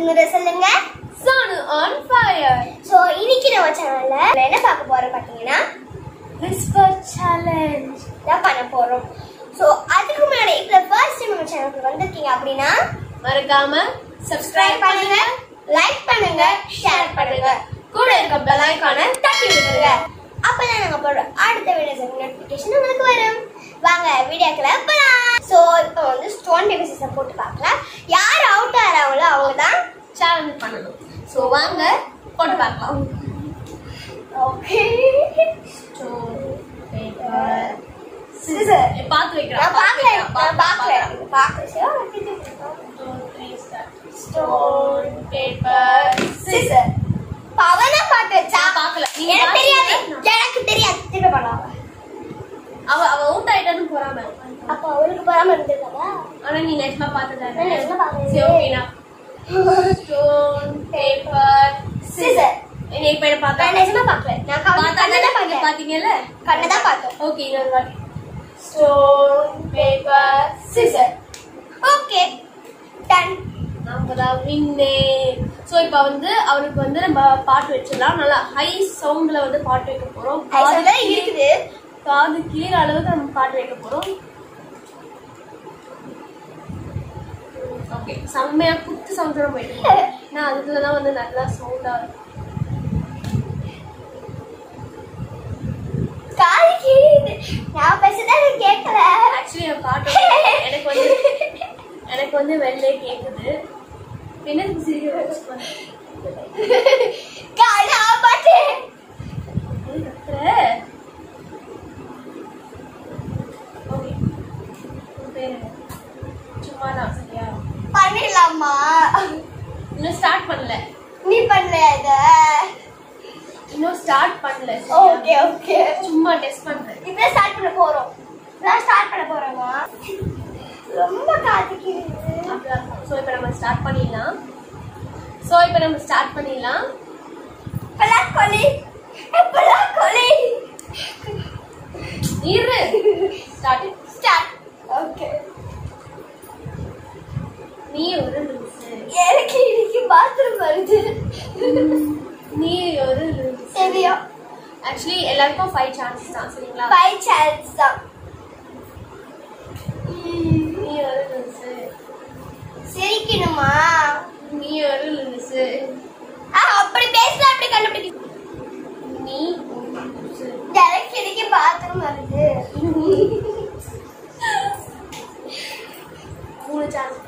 இன்னொரு சொல்லுங்க Sonu on fire so இன்னைக்கு நம்ம சேனல்ல என்ன பார்க்க போறோம் பார்த்தீங்கன்னா விஸ்பர் சேலஞ்ச் தான் பண்ண போறோம் ஸோ அதுக்கு முன்னாடி இப்போ ஃபர்ஸ்ட் டைம் நம்ம சேனலுக்கு வந்திருக்கீங்க அப்படின்னா மறக்காம சப்ஸ்கிரைப் சப்ஸ்கிரைப் பண்ணுங்க லைக் பண்ணுங்க ஷேர் பண்ணுங்க கூட இருக்க பெல் ஐகானை தட்டி விடுங்க அப்பதான் நாங்க போடுற அடுத்த வீடியோஸ் நோட்டிபிகேஷன் உங்களுக்கு வரும் வாங்க வீடியோக்குள்ள போலாம் ஸோ இப்போ வந்து ஸ்டோன் பேபிஸை போட்டு பார்க்கலாம் யார் அவுட் ஆகிறாங்களோ அவங்க தான் சேலஞ்ச் பண்ணணும் ஸோ வாங்க போட்டு பார்க்கலாம் ஓகே Stone, paper, Scissor. பார்த்து வைக்கிறேன் நான் பார்க்கல நான் பார்க்கல பார்க்கல ஸ்டோன் பேப்பர் சிசர் பவனா பாட்டு வச்சா நான் பார்க்கல. நீங்க எனக்கு தெரியாது பார்த்தீங்களா? எனக்கு தெரியாது திரும்ப பண்ணலாம் அவ அவ அவுட் ஆயிட்டான்னு போறாம அப்ப அவளுக்கு பராம இருந்திருக்காதா ஆனா நீ நிஜமா பார்த்ததா நான் நிஜமா பார்த்தது. சரி ஓகேனா ஸ்டோன் பேப்பர் சிசர் நீ இப்ப என்ன நான் பார்த்தா நிஜமா பார்க்கல நான் கண்ணை பார்த்தா தான் பார்த்தேன் பாத்தீங்கல்ல கண்ணை தான் பார்த்தோம் ஓகே இன்னொரு வாட்டி stone paper scissor okay done நம்ம தான் வின்னு ஸோ இப்போ வந்து அவருக்கு வந்து நம்ம பாட்டு வச்சிடலாம் நல்லா ஹை சவுண்ட்ல வந்து பாட்டு வைக்க போறோம் காது தான் இருக்குது காது கீழ அளவுக்கு நம்ம பாட்டு வைக்க போறோம் ஓகே செம்மையா குத்து சவுண்ட் தான் போயிட்டு இருக்கு. நான் அதுல தான் வந்து நல்லா சவுண்டா இருக்கும் காது கிழியுது நான் பேசுறதா எனக்கு கேட்கல ஆக்சுவலி என் பாட்டு எனக்கு வந்து எனக்கு வந்து வெளிலே கேக்குது என்ன சிரிக்க காது ஆபாட்டு ஓகே உன் பேர் என்ன? சும்மா தான் சரியா பண்ணிடலாமா இன்னும் ஸ்டார்ட் பண்ணல நீ பண்ணல இத இன்னும் ஸ்டார்ட் பண்ணல ஓகே ஓகே சும்மா டெஸ்ட் பண்றேன் இப்ப ஸ்டார்ட் பண்ண போறோம் நான் ஸ்டார்ட் பண்ண போறோமா ரொம்ப காது கிழியுது ஸோ இப்போ நம்ம ஸ்டார்ட் பண்ணிடலாம் ஸோ இப்போ நம்ம ஸ்டார்ட் பண்ணிடலாம் இப்பெல்லாம் கொலி இப்பெல்லாம் கொலி இரு ஸ்டார்ட் ஸ்டார்ட் ஓகே நீ ஒரு லூசு எனக்கு இன்னைக்கு பாத்ரூம் வருது நீ ஒரு லூசு தெரியும் ஆக்சுவலி எல்லாருக்கும் ஃபைவ் சான்சஸ் தான் சரிங்களா ஃபைவ் சான்ஸ் தான் நீ ஒரு லூசு சிரிக்கணுமா நீ ஒரு லூசு ஆ, அப்படி பேசல அப்படி கண்டுபிடிக்க நீ ஒரு லூசு எனக்கு இன்னைக்கு பாத்ரூம் வருது மூணு சான்ஸ்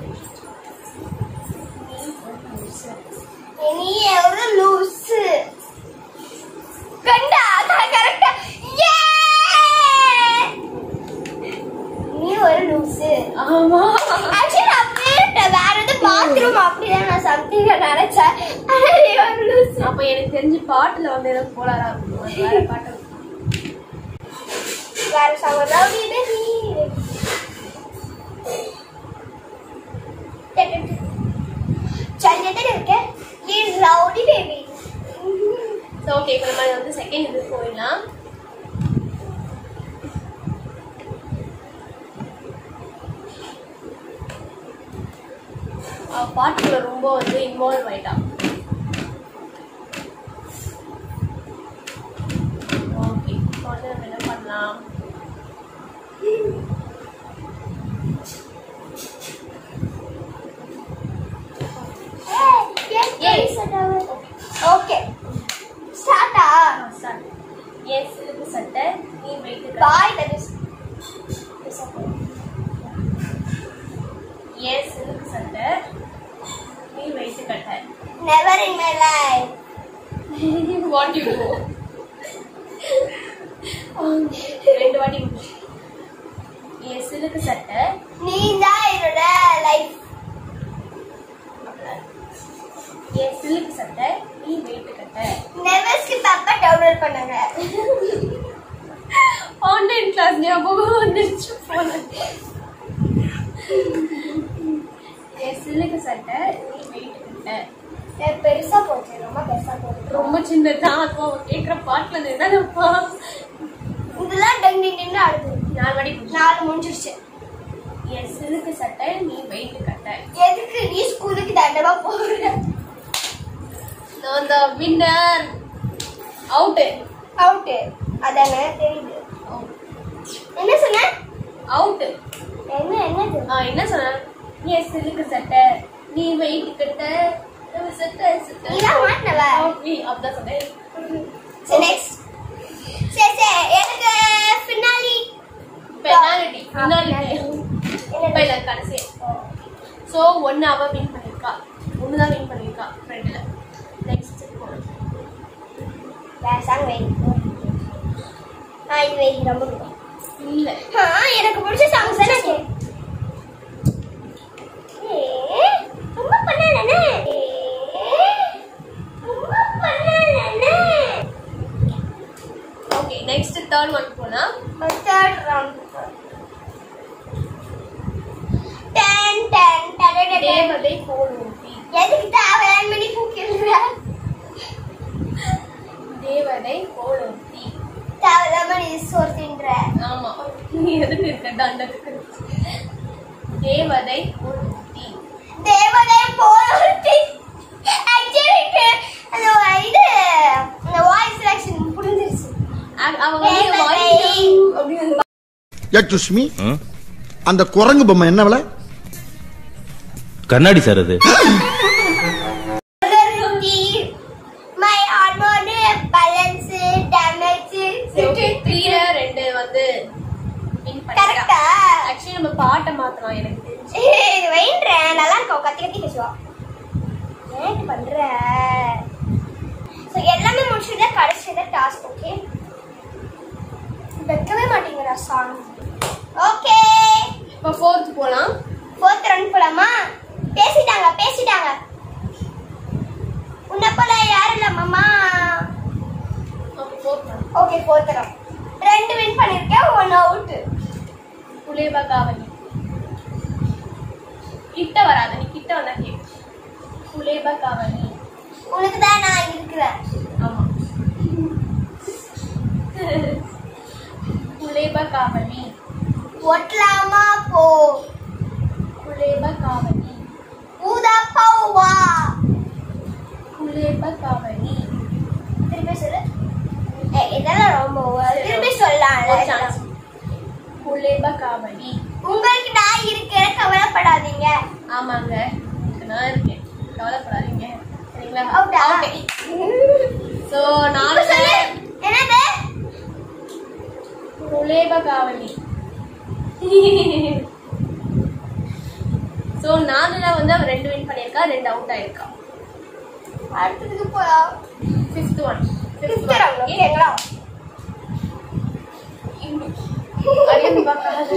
நீ ஒரு லூசு நீ எவ்வளவு லூசு கண்டா நான் கரெக்டா நீ ஒரு லூசு ஆமா ஆக்சுவலி நான் கேட்டேன் வேற எது பாத்ரூம் அப்படிதான் நான் சம்திங் நினைச்சேன் ஆனா நீ ஒரு லூசு அப்ப எனக்கு தெரிஞ்சு பாட்டுல வந்து ஏதோ கோளாரா இருக்கும் அது வேற பாட்டு வேற சாங் ரவுடி பேபி சரி எத்தனை இருக்க நீ ரவுடி பேபி ஸோ ஓகே இப்போ நம்ம வந்து செகண்ட் இது போயிடலாம் அவ பாட்டுக்குள்ள ரொம்ப வந்து இன்வால்வ் ஆயிட்டான் ஓகே இப்போ வந்து நம்ம என்ன பண்ணலாம் ஓகே ஸ்டார்ட்டா ஸ்டார்ட் என் சிலுக்கு சட்டை நீ வெயிட்டு பாய் தனுஷ் என் சிலுக்கு சட்டை நீ வெயிட்டு கட்ட never in my life what you do ரெண்டு வாட்டி முடிச்சு. என் சிலுக்கு சட்டை நீ தான் என்னோட லைஃப் என் சிலுக்கு சட்டை நீ வெயிட்டு கட்ட நெவர் ஸ்கிப் அப்ப டவுன்லோட் பண்ணுங்க ஆன்லைன் கிளாஸ் ஞாபகம் வந்துருச்சு போன என் சிலுக்கு சட்டை நீ வெயிட்டு கட்ட எனக்கு பெருசா போச்சு ரொம்ப பெருசா போச்சு ரொம்ப சின்னதான் அதுவும் அவன் கேட்குற பாட்டில் என்னப்பா இதெல்லாம் டங்கி நின்று அடுத்து நாலு வாட்டி முடிச்சு. நாலு முடிஞ்சிருச்சு என் சிலுக்கு சட்டை நீ வெயிட் கட்ட எதுக்கு நீ ஸ்கூலுக்கு தண்டமா போற நான் தான் வின்னர் அவுட்டு அவுட்டு அதானே தெரியுது என்ன சொன்ன அவுட்டு என்ன என்னது ஆ என்ன சொன்ன என் சிலுக்கு சட்டை நீ வெயிட் கட்ட நம்ம சட்டை சட்டை நீதான் மாட்டினவ. அப்படி அப்படிதான் சொன்னேன் சரி நெக்ஸ்ட் சரி சரி எனக்கு ஃபினாலி பெனாலிட்டி பெனாலிட்டி என்ன இப்போ இல்லை கடைசி ஸோ ஒன்று அவ வின் பண்ணியிருக்கா ஒன்று தான் வின் பண்ணியிருக்கா ஃப்ரெண்டில் நெக்ஸ்ட் வேற சாங் வை ஆ இது வை ரொம்ப பிடிக்கும் இல்லை ஆ எனக்கு பிடிச்ச சாங்ஸ் தானே கே ஏ ரொம்ப பண்ணானே ஏ ரொம்ப பண்ணானே ஓகே நெக்ஸ்ட் தேர்ட் ஒன் போனால் third round done done done done தேவதை போல் ஊட்டி எதுக்கு தேவையான மணி பூக்கிடுற தேவதை போல் ஊட்டி தேவையில்லாம நீ சோறு தின்ற ஆமா நீ எதுக்கு இருக்க தண்டத்துக்கு தேவதை போல் ஊட்டி தேவதை போட்டி ஆக்சுவலி அந்த இது அந்த வாய்ஸ் செலக்ஷன் புரிஞ்சிருச்சு அ- அவ வந்து தேவதை. வாய்ஸ் அப்படின்னு யக்ஷுஷ்மி அந்த குரங்கு பொம்மை என்ன விலை கண்ணாடி சார் அது மை ஹார்மோன் பேலன்ஸ் டேமேஜ் த்ரீல ரெண்டு வந்து வின் பண்ணிட்டா கரெக்டா ஆக்சுவலி நம்ம பாட்டை மாத்தலாம் எனக்கு தெரிஞ்சு இது வைன்றேன் நல்லா இருக்கும் கத்தி கத்தி பேசுவா ஏன் இப்படி பண்ற ஸோ எல்லாமே முடிச்சுட்டு கடைசியில டாஸ்க் ஓகே வைக்கவே மாட்டேங்கிறா சாங் ஓகே இப்போ ஃபோர்த் போலாம் ஃபோர்த் ரன் போலாமா பேசிட்டாங்க பேசிட்டாங்க உன்னை போல யாரும் இல்ல மாமா ஃபோர்த் ஓகே ஃபோர்த் ரன் ரெண்டு வின் பண்ணிருக்கேன் ஒன் அவுட் புலேபா காவலி கிட்ட வராத நீ கிட்ட வந்தா கேட்கு புலேபா காவலி உனக்கு தான் நான் இருக்கிறேன் ஆமா புலேபா காவலி ஒட்டலாமா போ புலேபா காவலி ஊதா பௌவா புலேபா காவலி திருப்பி சொல்லு ஏய், இதெல்லாம் ரொம்ப over. திருப்பி சொல்லலாம்ல ஒரு chance. புலேபா காவலி உங்களுக்கு நான் இருக்கேன் கவலைப்படாதீங்க ஆமாங்க இதுக்கு நான் இருக்கேன் கவலைப்படாதீங்க சரிங்களா அவுட்டா ஸோ இப்ப நாலு சொல்லு என்னது புலேபா காவலி ஸோ நாலுல வந்து அவன் ரெண்டு வின் பண்ணியிருக்கா ரெண்டு அவுட் ஆயிருக்கா அடுத்ததுக்கு போலாம் ஃபிஃப்த் ஒன் ஃபிஃப்த் ரவுண்ட் ஓகேங்களா அடியன் பார்க்காத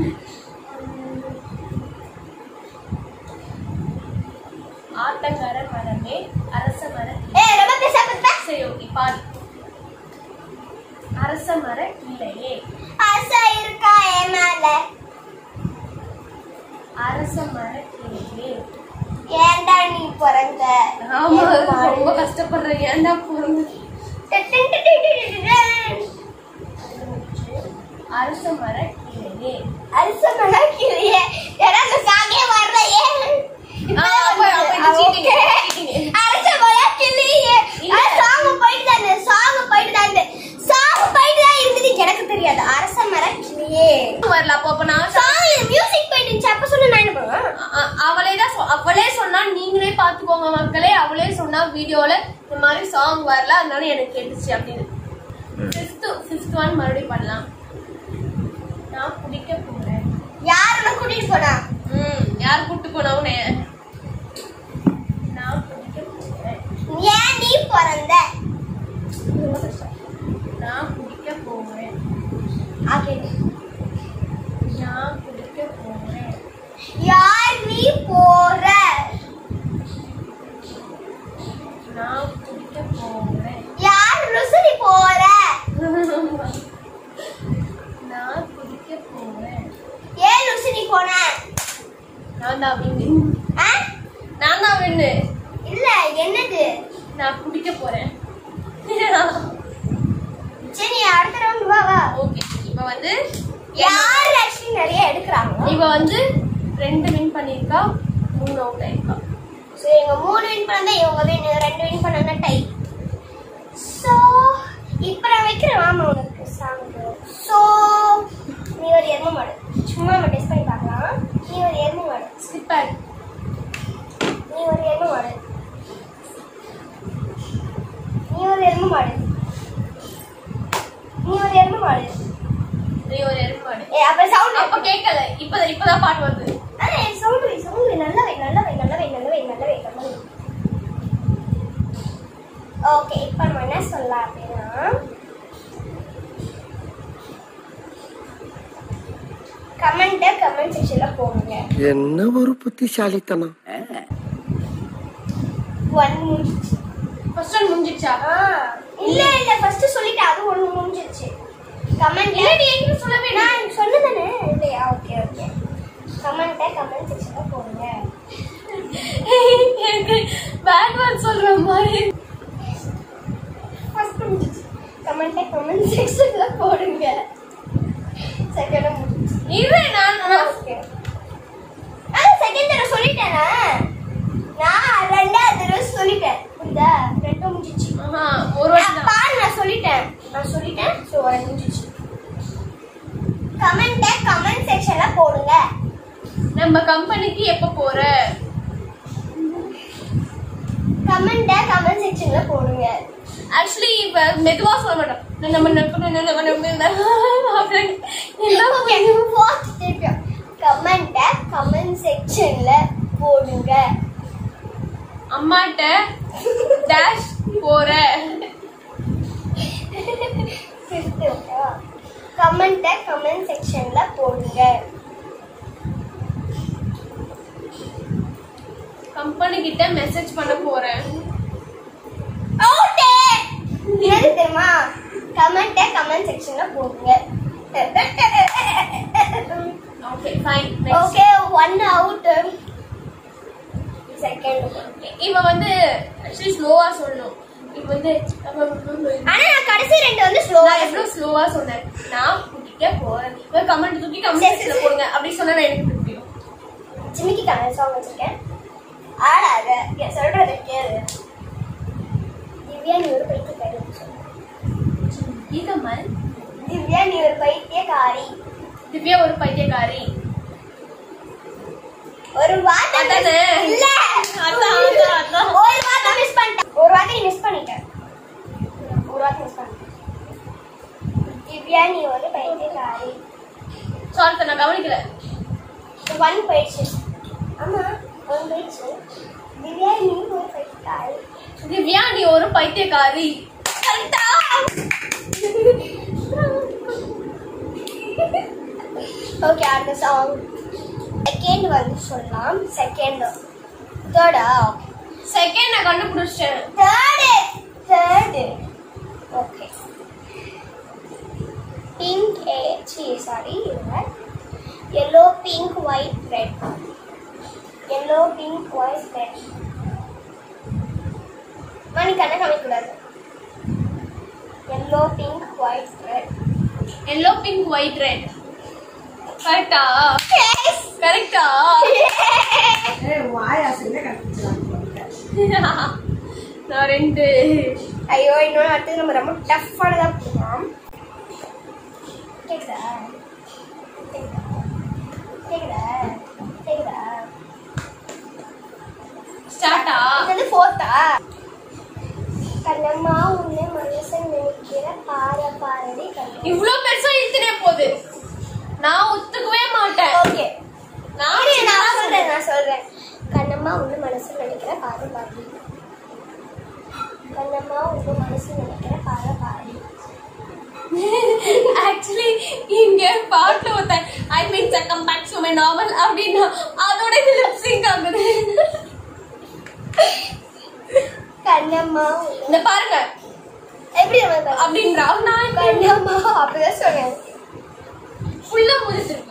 ஆட்டங்கர மரமே அரச மர ஏய் ரொம்ப பேசாம இருந்தா சரி ஓகே பாரு அரச மர இல்லையே ஆசை இருக்கா என் மேல அரச மர இல்லையே ஏன்டா நீ பிறந்த ஆமா ஏன் பாரு. ரொம்ப கஷ்டப்படுறேன் ஏன்டா பிறந்து டு- டு- டு- டு- டு- டு- டு. அரச மர இல்லையே அரிச மணக்கிறியே ஏன்னா அந்த சாங்கே வரலையே ஆ, அப்ப- அப்ப இது cheating. cheating. அரச மணக்கிறியே இல்ல. சாங் போயிட்டு தான் சாங் போயிட்டு தான் சாங் போயிட்டு தான் இருந்தது எனக்கு தெரியாது அரச மணக்கிறியே வரல அப்போ அப்ப நான் சாங் மியூசிக் போயிட்டு இருந்துச்சு அப்ப சொன்ன நான் என்ன பண்ணுவேன் அ- அ- அவளே தான் சொ- அவளே சொன்னா நீங்களே பாத்துக்கோங்க மக்களே அவளே சொன்னா வீடியோல இந்த மாதிரி சாங் வரல அதனால எனக்கு கேட்டுச்சு அப்படின்னு ஃபிஃப்த் ஃபிஃப்த் ஒன் மறுபடியும் பண்ணலாம் நான் குடிக்க போறேன் யார் உன்னை கூட்டிட்டு போனா ம் யார் கூட்டு போனவனே நான் குடிக்க போறேன் ஏன் நீ பிறந்த ரொம்ப கஷ்டம். நான் குடிக்க போறேன் ஓகே நான் குடிக்க போறேன் யார் நீ போற நான் குடிக்க போறேன் யார் ருசுடி போற நான் குடிக்க போறேன் ஏன் ருசுடி போன நான் தான் வின்னு ஆ? நான் தான் வின்னு இல்ல என்னது நான் குடிக்க போறேன் சரி அடுத்த ரவுண்ட் வா வா ஓகே இப்போ வந்து யார் ஆக்சுவலி நிறைய எடுக்கிறாங்களோ இவ வந்து ரெண்டு வின் பண்ணிருக்கா மூணு அவுட் ஆயிருக்கா ஸோ இவங்க மூணு வின் பண்ணா இவங்க win ரெண்டு வின் பண்ணா டை ஸோ இப்போ நான் வைக்கிறேன் மாமா உனக்கு சாங் ஸோ நீ ஒரு எருமை மாடு சும்மா நம்ம டெஸ்ட் பண்ணி பார்க்கலாம் நீ ஒரு எருமை மாடு ஸ்லிப்பர் நீ ஒரு எருமை மாடு நீ ஒரு எருமை மாடு நீ ஒரு எருமை மாடு நீ ஒரு எருமாடு ஏ அப்ப சவுண்ட் அப்ப கேட்கல இப்ப இப்பதான் பாட்டு வருது அரே சவுண்ட் வை சவுண்ட் வை நல்லா வை நல்லா வை நல்லா வை நல்லா வை நல்லா வை நல்லா வை ஓகே இப்போ நம்ம என்ன சொல்லலாம் அப்படின்னா கமெண்ட்டை கமெண்ட் செக்ஷன்ல போடுங்க என்ன ஒரு புத்திசாலித்தனம் ஒன் முடிஞ்சிச்சு ஃபர்ஸ்ட் ஒன் முடிஞ்சிச்சா ஆ இல்ல இல்ல ஃபர்ஸ்ட் சொல்லிட்டேன் அது ஒண்ணு முடிஞ்சிருச்சு கமெண்ட்ல இல்ல, நீ என்கிட்ட சொல்லவே இல்லை. நான் சொன்னதானே இல்லையா ஓகே ஓகே கமெண்ட்டை கமெண்ட் செக்ஷன்ல போடுங்க எனக்கு பேட் வேர்ட் சொல்ற மாதிரி ஃபர்ஸ்ட் முடிஞ்சிச்சு கமெண்ட்டை கமெண்ட் செக்ஷன்ல போடுங்க செகண்ட் முடிஞ்சிச்சு இது நான் நான் ஓகே ஆ செகண்ட் தடவை சொல்லிட்டேனா நான் ரெண்டாவது தடவை சொல்லிட்டேன் புரியுதா ரெண்டும் முடிஞ்சிச்சு ஆஹா, ஒரு வாட்டி தான். பாரு நான் சொல்லிட்டேன் நான் சொல்லிட்டேன் ஸோ முடிஞ்சிச்சு கமெண்ட்டை கமெண்ட் செக்ஷன்ல போடுங்க நம்ம கம்பெனிக்கு எப்ப போற கமெண்ட்டை கமெண்ட் செக்ஷன்ல போடுங்க ஆக்சுவலி இப்ப மெதுவா சொல்ல மாட்டோம் நான் நம்ம நம்ம நம்ம நம்ம அப்படின்னு எல்லாம் கமெண்ட்டை கமெண்ட் செக்ஷன்ல போடுங்க அம்மாட்ட டேஷ் போற கமெண்ட்டை கமெண்ட் செக்ஷன்ல போடுங்க கம்பெனி கிட்ட மெசேஜ் பண்ண போறேன் அவுட்டே எது தெரியுமா கமெண்ட்டை கமெண்ட் செக்ஷன்ல போடுங்க okay fine okay one out second இவ வந்து ஆக்சுவலி ஸ்லோவா சொல்லணும் இவ வந்து ஆனா நான் கடைசி ரெண்டு வந்து ஸ்லோவா நான் எவ்வளவு ஸ்லோவா சொன்னேன் நான் குட்டிக்க போறேன் இவ கமெண்ட் தூக்கி கமெண்ட் போடுங்க அப்படி சொன்னா எனக்கு புரியும் ஜிமிக்கி கலர் சாங் வச்சிருக்கேன் ஆடாத என் சொல்றத கேளு திவ்யா நீ ஒரு பைத்தியக்காரி கீதமல் திவ்யா நீ ஒரு பைத்தியக்காரி திவ்யா ஒரு பைத்தியக்காரி ஒரு வார்த்தை அதானே? miss- இல்ல அதான், அதான், அதான். ஒரு வார்த்தை மிஸ் பண்ணிட்டேன் ஒரு வார்த்தை மிஸ் பண்ணிட்டேன் ஒரு வார்த்தை மிஸ் பண்ணிட்டேன் திவ்யா நீ ஒரு பைத்தியக்காரி சாரி நான் கவனிக்கல ஒன் போயிடுச்சு ஆமா ஒன் போயிடுச்சு திவ்யா நீ ஒரு பைத்தியக்காரி திவ்யா நீ ஒரு பைத்தியக்காரி ஓகே அடுத்த சாங் செகண்ட் வந்து சொல்லலாம் செகண்ட் தேர்டா செகண்ட் நான் கண்டுபிடிச்சிட்டேன் third third okay pink A C sorry yellow pink white red yellow pink white red மணி கண்ணை காமிக்கூடாது yellow pink white red yellow pink white red கரெக்டா கரெக்டா நான் ரெண்டு ஐயோ இன்னொன்று அடுத்தது நம்ம ரொம்ப டஃப்பானதாக போகலாம் கேக்குதா கேக்குதா கேக்குதா கேக்குதா ஸ்டார்ட்டா இது வந்து ஃபோர்த்தா கண்ணம்மா உன்னை மனுஷன் நினைக்கிற பார பாரடி கண்ணம் இவ்ளோ பெருசா இழுத்துனே போகுது நான் ஒத்துக்கவே மாட்டேன் ஓகே நான் நான் சின்னதா சொல்றேன் நான் சொல்றேன் கண்ணம்மா உன்னை மனசு நினைக்கிற பார பாரடி கண்ணம்மா உன்னை மனசு நினைக்கிற பார பாரடி ஆக்சுவலி இங்க பாட்டுல ஒருத்தன் I mean come back to my novel அப்படின்னா அதோட இது லிப்சிங் ஆகுது கண்ணம்மா உன்னை இந்த பாருங்க எப்படி நம்ம அப்படின்றா நான் இப்ப கண்ணம்மா அப்படிதான் சொன்னேன் ஃபுல்லா முடிச்சிருக்கு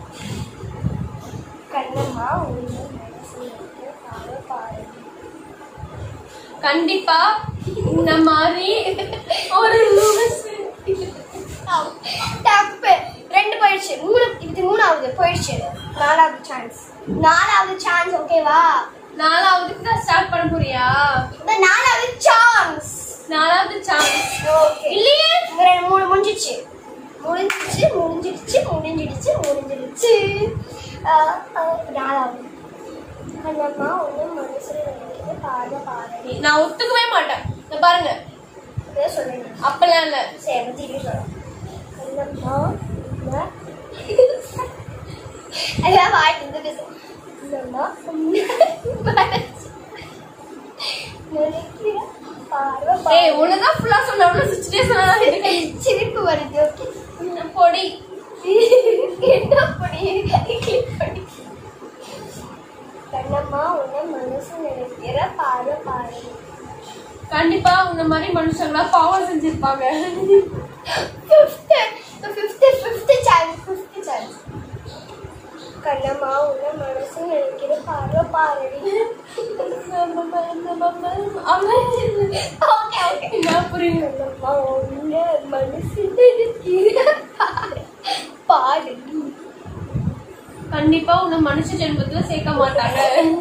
கண்ணம்மா உன்னை மனசு நினைக்கிற பார பாரடி கண்டிப்பா இந்த மாதிரி ஒரு லூசு. தப்பு ரெண்டு போயிடுச்சு மூணு இது மூணாவது போயிடுச்சு நாலாவது சான்ஸ் நாலாவது சான்ஸ் ஓகேவா நாலாவதுக்கு தான் ஸ்டார்ட் பண்ண போறியா இந்த நாலாவது சான்ஸ் நாலாவது சான்ஸ் ஓகே இல்லையே இங்க ரெண்டு மூணு முடிஞ்சிச்சு முடிஞ்சிடுச்சு முடிஞ்சிடுச்சு முடிஞ்சிடுச்சு முடிஞ்சிடுச்சு அஹ், அஹ், நாலாவது கண்ணம்மா ஒன்றும் மனசுல நினைக்கிறது பாட பாடடி நான் ஒத்துக்கவே மாட்டேன் இங்க பாருங்க அப்படியே சொல்லுங்க அப்பெல்லாம் இல்ல சரி அப்ப திருப்பி சொல்றேன் கண்ணம்மா நான் அதான் வாய்ட்டு இருந்து பேசும் கண்ணம்மா நினைக்கிற பார்வை ஏய் பாடடி. ஒண்ணுதான் ஃபுல்லா சொன்ன அவ்வளவு சிரிச்சுட்டே சொன்னா எனக்கு சிரிப்பு வருது ஓகே பொடி என்ன பண்ணி கிளிக் பண்ணி கண்ணம்மா உன்னை மனசு நினைக்கிற பாரு பாரு கண்டிப்பா உன்ன மாதிரி மனுஷங்களா பாவம் செஞ்சிருப்பாங்க fifth fifth fifth chance fifth chance Kannamma உன்னை மனசு நினைக்கிற பாரு பாருடி ஓகே ஓகே நான் புரியுது கண்ணம்மா உன்னை மனசு நினைக்கிற பாரு பாருடி கண்டிப்பா உன்னை மனுஷ ஜென்மத்துல சேர்க்க மாட்டாங்க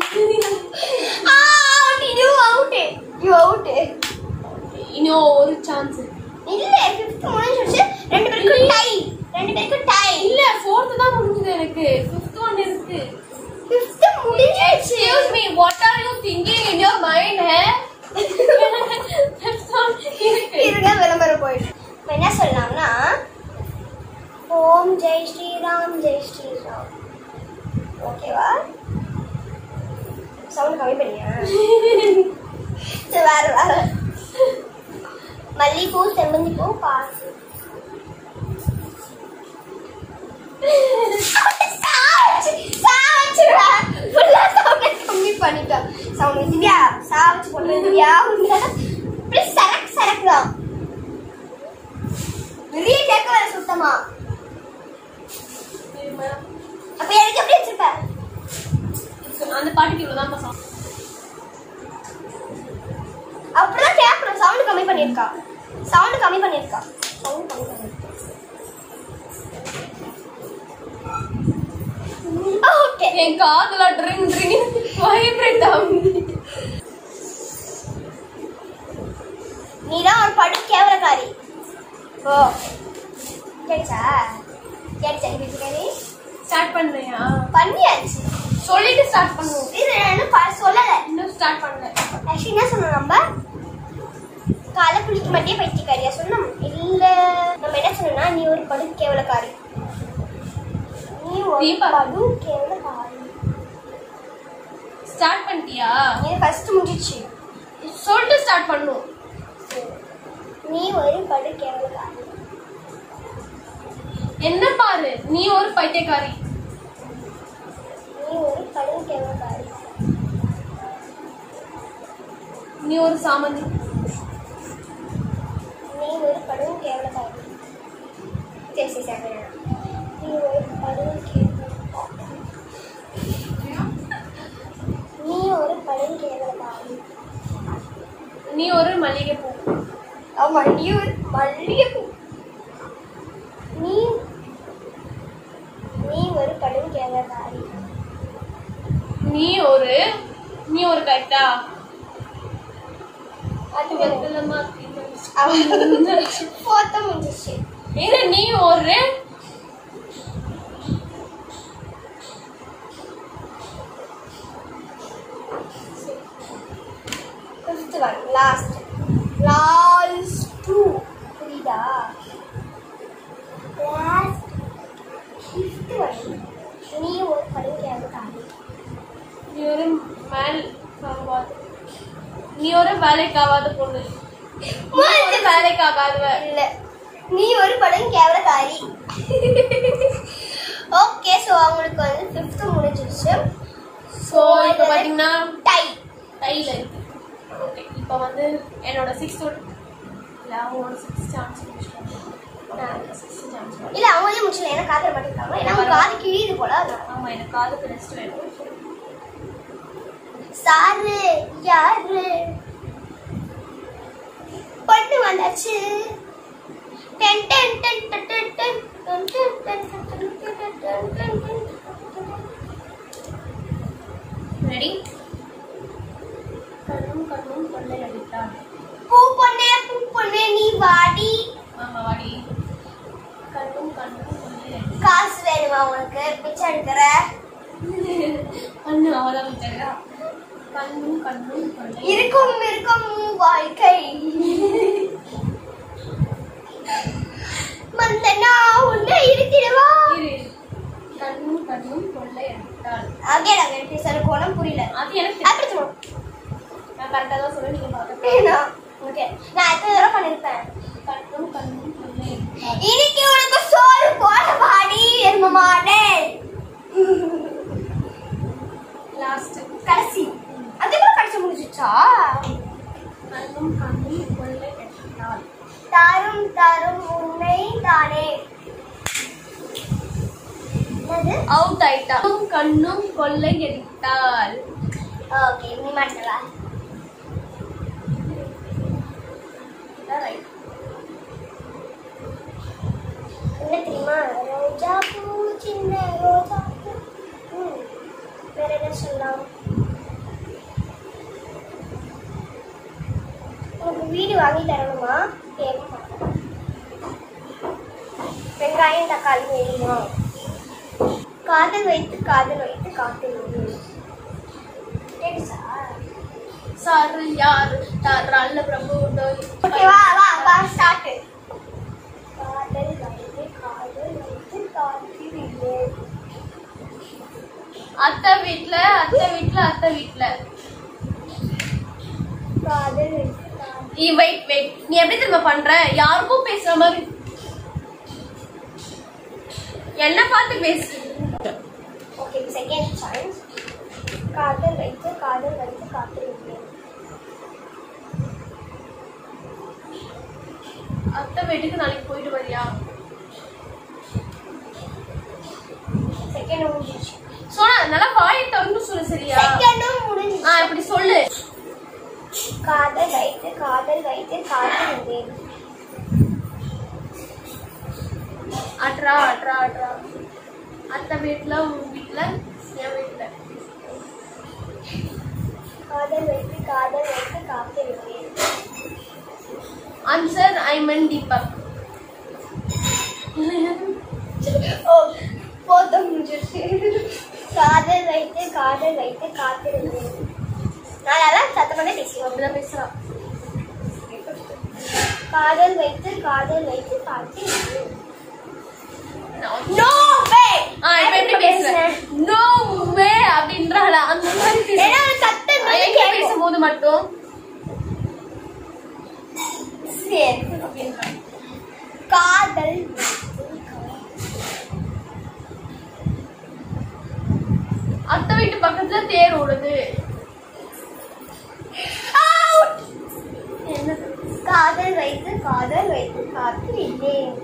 ah you out you out இன்னும் ஒரு சான்ஸ் இல்ல ஃபிஃப்த் முடிஞ்சிருச்சு ரெண்டு பேருக்கும் டை ரெண்டு பேருக்கும் டை இல்ல ஃபோர்த் தான் முடிஞ்சது எனக்கு ஃபிஃப்த் ஒன் இருக்கு ஃபிஃப்த் முடிஞ்சிருச்சு Excuse me, what are you thinking in your mind, eh? Fifth one இருக்கு. இருங்க விளம்பரம் போயிட்டு இப்ப என்ன சொல்லலாம்னா ஓம் ஜெய் ஸ்ரீராம் ஜெய் ஸ்ரீராம் ஓகேவா சவுண்ட் கம்மி பண்ணியா சரி வேற வேற மல்லிகைப்பூ செம்மந்திப்பூ பாசு கம்மி பண்ணிட்டோம் சவுண்ட் திவ்யா சாவச்சு போட்டு திவ்யா இப்படி சரக்கு சரக்கு தான் நிறைய கேட்க வர சுத்தமா அப்ப எனக்கு எப்படி வச்சிருப்ப அந்த பாட்டுக்கு இவ்வளவுதான் பசங்க அப்படிதான் கேட்கணும் சவுண்ட் கம்மி பண்ணிருக்கா சவுண்ட் கம்மி பண்ணிருக்கா சவுண்ட் கம்மி பண்ணிருக்கா ஓகே என் காதுல ட்ரிங் ட்ரிங் வைப்ரேட் ஆகுது நீதான் ஒரு படு கேவலக்காரி ஓ கேட்டா கேட்டா கேட்டா ஸ்டார்ட் பண்றியா பண்ணியாச்சு சொல்லிட்டு ஸ்டார்ட் பண்ணுவோம் இது நான் இன்னும் ப- சொல்லல இன்னும் ஸ்டார்ட் பண்ணல ஆக்சுவலி என்ன சொன்னோம் நம்ம காலை குளிக்க மாட்டே பைத்தியக்காரியா சொன்னோம் இல்ல நம்ம என்ன சொன்னோம்னா நீ ஒரு படு கேவலக்காரி நீ ஒரு தீபா. படு கேவலக்காரி ஸ்டார்ட் பண்ணிட்டியா நீ ஃபர்ஸ்ட் முடிஞ்சிச்சு சொல்லிட்டு ஸ்டார்ட் பண்ணும் நீ ஒரு படு கேவலக்காரி என்ன பாரு நீ ஒரு பைத்தியக்காரி நீ ஒரு படு கேவலக்காரி நீ ஒரு சாமந்தி நீ ஒரு படு கேவலக்காரி சரி சரி சரி வேணாம். நீ ஒரு படு கேவலக்காரி நீ ஒரு படு கேவலக்காரி நீ ஒரு மல்லிகை பூ ஆமா நீ ஒரு மல்லிகைப்பூ நீ நீ ஒரு கடும் கேவலக்காரி நீ ஒரு நீ ஒரு கரெக்டா அது வெத்தலமா போத்த முடிஞ்சிச்சு இது நீ ஒரு fifth one last last two புரியுதா லாஸ்ட் ஃபிஃப்த் ஒன் நீ ஒரு கடும் கேவலக்காரி நீ ஒரு மேல் ஆகாத நீ ஒரு வேலைக்காகாத பொண்ணு நீ ஒரு வேலைக்காகாதவ இல்ல நீ ஒரு படம் கேவலக்காரி ஓகே ஸோ அவங்களுக்கு வந்து ஃபிஃப்த் முடிஞ்சிருச்சு ஸோ இப்போ பார்த்தீங்கன்னா டை டைல இருக்கு ஓகே இப்போ வந்து என்னோட சிக்ஸ்த் இல்லை அவங்களோட சிக்ஸ் சான்ஸ் சிக்ஸ் சான்ஸ் இல்ல அவங்களே முடிச்சல ஏன்னா காதல மாட்டிருக்காங்க ஏன்னா அவங்க காது கிழியுது போல அதான். ஆமாம் எனக்கு காதுக்கு ரெஸ்ட் வேணும் சாரு யாரு பொண்ணு வந்தாச்சு ten ten ten ten ten ten ten ten ten ten ten ten ten ten ten. Ready கண்ணும் கண்ணும் கொள்ளை அடித்தாள் பூ பொண்ணே பூ பொண்ணே நீ வாடி ஆமா வாடி கண்ணும் கண்ணும் கொள்ளை அடித்தாள் காசு வேணுமா உனக்கு பிச்சை எடுக்கிற கண்ணு அவதான் விட்டாங்க கண்ணும் கண்ணும் கொள்ளை இருக்கும் இருக்கும் வாழ்க்கை மந்தனா உன்னை இருத்திடுவா இரு. கண்ணும் கண்ணும் கொள்ளை அடித்தாள் அகேன் அகேன் ப்ளீஸ் எனக்கு ஒன்றும் புரியல அது எனக்கு தெரியும். அப்படி சொல்லணும் நான் கரெக்டா தான் சொல்றேன் நீங்க பார்க்க வேணா ஓகே நான் எத்தனை தடவை பண்ணிருப்பேன் கண்ணும் கண்ணும் கொள்ளை அடித்தாள் இன்னைக்கு உனக்கு சோறு போட பாடி எருமமாடே லாஸ்ட் கடைசி அதுக்குள்ள கடைசி முடிஞ்சிச்சா கண்ணும் கண்ணும் கொள்ளை அடித்தாள் தரும் தரும் உன்னை தானே என்னது அவுட் ஆயிட்டா கண்ணும் கண்ணும் கொள்ளை அடித்தாள் ஓகே நீ மாட்டலா இதான் right. என்ன தெரியுமா ரோஜா பூ சின்ன ரோஜா பூ ம், வேற என்ன சொல்லலாம் உனக்கு வீடு வாங்கி தரணுமா கேட்க மாட்டேன் வெங்காயம் தக்காளி வேணுமா காதல் வைத்து காதல் வைத்து காத்து கேட்டுச்சா சாரு யாரு தாராள பிரபு ஓகே வா வா வா ஸ்டார்ட் காதல் வைத்து காதல் வைத்து காத்திருந்தே அத்தை வீட்ல அத்தை வீட்ல அத்தை வீட்ல காதல் வைத்து காதல் நீ வெயிட் வெயிட் நீ எப்படி திரும்ப பண்ற யாருக்கும் பேசுற மாதிரி என்ன பார்த்து பேசு ஓகே செகண்ட் சாய்ஸ் காதல் வைத்து காதல் வைத்து காத்திருந்தேன் அத்தை வீட்டுக்கு நாளைக்கு போயிட்டு வரியா செகண்ட் முடிஞ்சிச்சு சொன்னா நல்லா வாயை திறந்து சொல்லு சரியா செகண்டும் ஆ முடிஞ்சிச்சு இப்படி சொல்லு காதல் வைத்து காதல் வைத்து காத்திருந்தேன் அட்ரா அட்ரா அட்ரா அத்தை வீட்ல உன் வீட்ல என் வீட்ல காதல் வைத்து காதல் வைத்து காத்திருந்தேன் ஆன்சர் ஐ மென் தீபக் ஓ போதும் முடிஞ்சிருச்சு காதல் வைத்து காதல் வைத்து காத்திருந்தேன் நான் அதெல்லாம் சத்தமாக பேசுவோம் அப்படிதான் பேசுறான் காதல் வைத்து காதல் வைத்து காத்திருந்தேன் நான் நோ வே ஆ இப்ப எப்படி பேசுறேன் நோ வே அப்படின்றாள அந்த மாதிரி பேசு. ஏன்னா சத்தம் நான் எங்க பேசும்போது மட்டும் சரி அப்படின்றா. காதல் அத்தை வீட்டு பக்கத்துல தேர் ஓடுது Out! என்னது காதல் வைத்து காதல் வைத்து காத்திருந்தேன்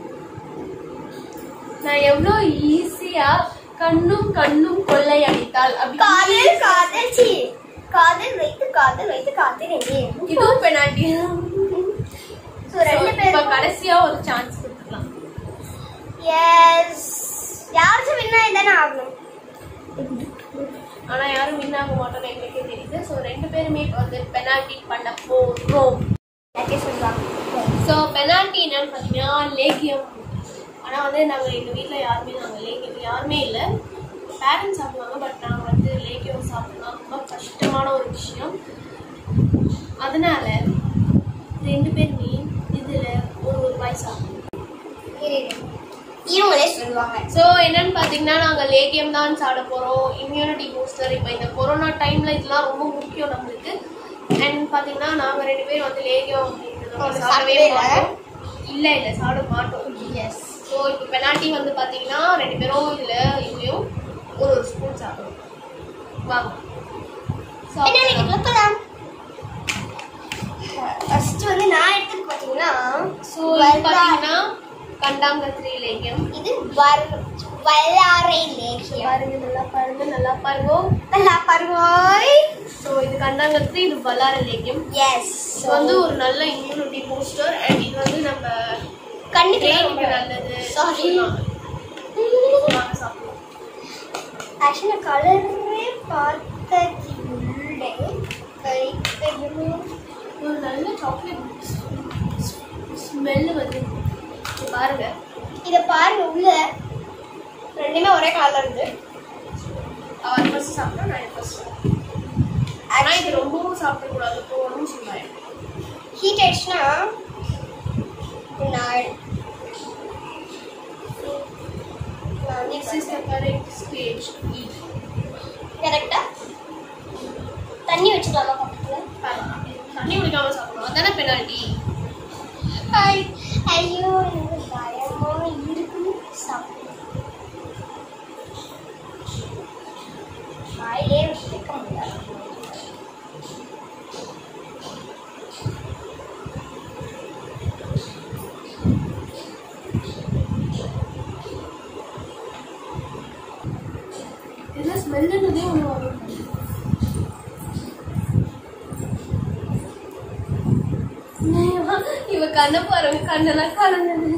நான் எவ்வளவு ஈஸியா கண்ணும் கண்ணும் கொள்ளை அடித்தாள் அப்படி காதல் காதல் சி காதல் வைத்து காதல் வைத்து காத்திருந்தேன் இதுவும் பெனால்டி So, ரெண்டு இப்ப பேரும் கடைசியா ஒரு சான்ஸ் கொடுத்துக்கலாம் எஸ் யாராச்சும் வின்னா இதானே ஆகணும் ஆனா யாரும் வின் ஆக மாட்டோம்னு எங்களுக்கே தெரியுது சோ ரெண்டு பேருமே இப்ப வந்து பெனால்டி பண்ண போறோம் எல்லாத்தையும் சொல்லுவாங்க ஸோ பெனால்டி என்னன்னு பார்த்தீங்கன்னா லேகியம் ஆனால் வந்து நாங்கள் எங்கள் வீட்டில் யாருமே நாங்கள் லேகியம் யாருமே இல்லை பேரண்ட்ஸ் சாப்பிடுவாங்க பட் நாங்கள் வந்து லேகியம் சாப்பிடலாம் ரொம்ப கஷ்டமான ஒரு விஷயம் அதனால ரெண்டு பேருமே இதில் ஒரு ஒரு வாய் சாப்பிடுவோம் இரு, இரு. இவங்களே சொல்லுவாங்க ஸோ என்னன்னு பார்த்தீங்கன்னா நாங்கள் லேகியம் தான் சாப்பிட போகிறோம் இம்யூனிட்டி பூஸ்டர் இப்போ இந்த கொரோனா டைமில் இதெல்லாம் ரொம்ப முக்கியம் நம்மளுக்கு அண்ட் பார்த்தீங்கன்னா நாங்கள் ரெண்டு பேரும் வந்து லேகியம் அப்படின்றது வந்து அவங்க சாப்பிடவே சாப்பிடவே இல்ல. மாட்டோம் இல்லை இல்லை சாப்பிட மாட்டோம் எஸ் ஸோ இப்போ பெனால்ட்டி வந்து பார்த்தீங்கன்னா ரெண்டு பேரும் இதில் இதுலேயும் ஒரு ஒரு ஸ்பூன் சாப்பிடுவோம் வாங்க என்ன நீங்க சாப்பிடலாம். கொடுக்கலாம் ஃபர்ஸ்ட் வந்து நான் எடுத்துட்டு பார்த்தீங்கன்னா ஸோ இது பார்த்தீங்கன்னா கண்டாங்கத்திரி லேகியம் இது வர் வல்லாரை லேகியம் பாருங்க நல்லா பாருங்க நல்லா பாருங்க நல்லா பாருவோய் ஸோ இது கண்டாங்கத்திரி இது பல்லார லேகியம் எஸ் இது வந்து ஒரு நல்ல இம்யூனிட்டி பூஸ்டர் அண்ட் இது வந்து நம்ம கண்ணுக்கு பிரெயினுக்கு நல்லது Sorry. சொல்லுவாங்க. வாங்க சாப்பிடுவோம் ஆக்சுவலி கலரே பார்த்தது டே வெரி வெரி ஒரு நல்ல சாக்லேட் ஸ்மெல்லு வந்து இங்க பாருங்க இதை பாருங்க உள்ள ரெண்டுமே ஒரே கலர்ல இருக்கு அவர் ஃபர்ஸ்ட் சாப்பிட்டா நான் ஃபர்ஸ்ட் ஆனா இது ரொம்பவும் சாப்பிடக்கூடாது போகணும்னு சொன்னாங்க ஹீட் ஆயிடுச்சுன்னா நான் next is the correct stage கரெக்டா தண்ணி வச்சுக்கலாமா பக்கத்துல தண்ணி குடிக்காம சாப்பிடணும் அதானே பெனால்டி ஐ- ஐயோ எனக்கு பயமா இருக்குன்னு சாப்பிடு வாயிலே வைக்க முடியாது இதில் ஸ்மெல்லுன்றதே ஒன்று வரும் இவ கண்ணை பாருங்க கண்ணெல்லாம் கலந்தது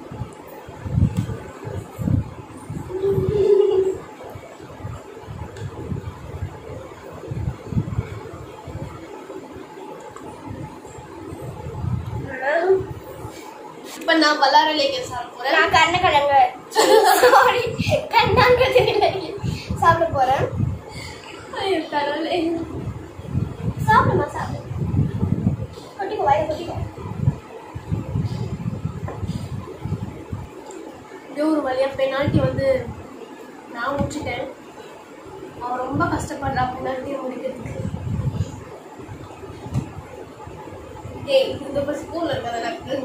இப்ப நான் பல்லாரலைக்கு சாப்பிட போறேன் நான் கண்ண கலங்க சாரி கண்ணாங்கல்ல சாப்பிட போறேன் ஐயோ, கடவுளே. சாப்பிடுமா சாப்பிடு கொட்டிக்கோ வாயில கொட்டிக்கோ இதோ ஒரு வழியா பெனால்ட்டி வந்து நான் முடிச்சிட்டேன் அவன் ரொம்ப கஷ்டப்படுறா பெனால்ட்டியை முடிக்கிறதுக்கு ஏய் இந்த இப்போ ஸ்கூல்ல இருக்கிற எனக்கு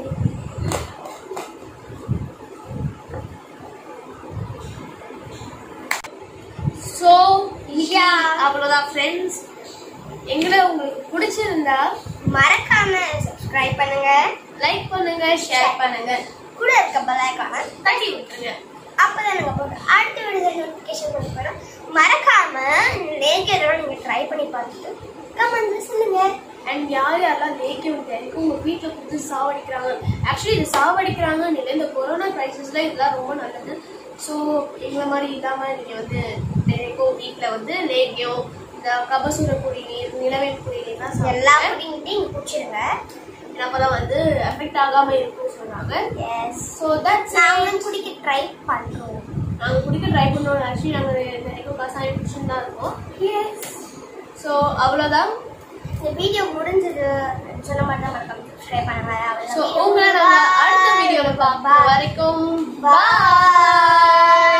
ஸோ Yeah. அவ்வளோதான் ஃப்ரெண்ட்ஸ் எங்களை உங்களுக்கு பிடிச்சிருந்தா மறக்காம சப்ஸ்கிரைப் பண்ணுங்க லைக் பண்ணுங்க ஷேர் பண்ணுங்க கூட இருக்க பெல் ஐகானை தட்டி விட்டுருங்க அப்பதான் நாங்க போடுற அடுத்த வீடியோ நோட்டிஃபிகேஷன் பண்ணி போறோம் மறக்காம லேக்கரோட நீங்க ட்ரை பண்ணி பார்த்துட்டு கமெண்ட்ல சொல்லுங்க அண்ட் யார் யாரெல்லாம் லேக்கியம் தெரியும் உங்க வீட்டில் கொடுத்து சாவடிக்கிறாங்க ஆக்சுவலி இது சாவடிக்கிறாங்கன்னு இல்லை இந்த கொரோனா கிரைசிஸ்ல இதெல்லாம் ரொம்ப நல்லது ஸோ எங்களை மாதிரி இல்லாமல் நீங்கள் வந்து தினைக்கும் வீட்டில் வந்து லேக்கியம் இந்த கபசுர குடிநீர் நிலவேல் குடிநீர்லாம் எல்லா சாப்பிடுங்க குடிங்கிட்டையும் இங்க குடிச்சிருங்க அப்பதான் வந்து எஃபெக்ட் ஆகாம இருக்கும்னு சொன்னாங்க எஸ் ஸோ தட்ஸ் நாங்களும் குடிக்க ட்ரை பண்றோம் நாங்கள் குடிக்க ட்ரை பண்ணோம் ஆக்சுவலி நாங்கள் தினைக்கும் கசாயம் குடிச்சுன்னு தான் இருக்கோம் எஸ் ஸோ அவ்வளோதான் இந்த வீடியோ முடிஞ்சது சொன்ன மாதிரி தான் மறக்காம சப்ஸ்கிரைப் பண்ணுங்க ஸோ உங்களை நாங்கள் அடுத்த வீடியோவில் பார்ப்போம் வரைக்கும் பாய்